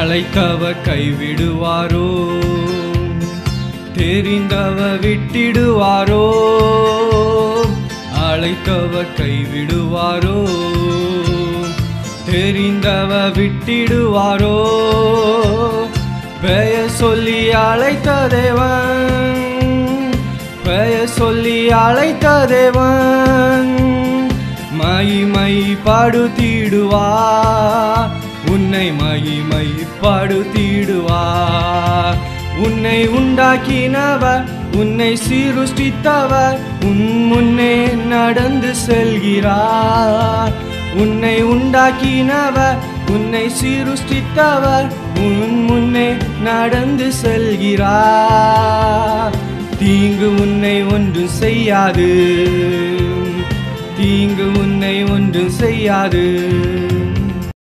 அழைத்தவர் கைவிடுவாரோ தெரிந்தவர் விட்டிடுவாரோ அழைத்தவர் கைவிடுவாரோ தெரிந்தவர் விட்டிடுவாரோ பெயர் சொல்லி அழைத்த தேவன் பெயர் சொல்லி அழைத்த தேவன் மகிமை படுத்திடுவா உன்னை மகிமை படுத்திடுவா உன்னை உண்டாக்கினவர் உன்னை சீருஷ்டித்தவர் உன் முன்னே நடந்து செல்கிறார் உன்னை உண்டாக்கினவர் உன்னை சீருஷ்டித்தவர் உன் முன்னே நடந்து செல்கிறார் தீங்கு உன்னை ஒன்று செய்யாது தீங்கு உன்னை ஒன்று செய்யாது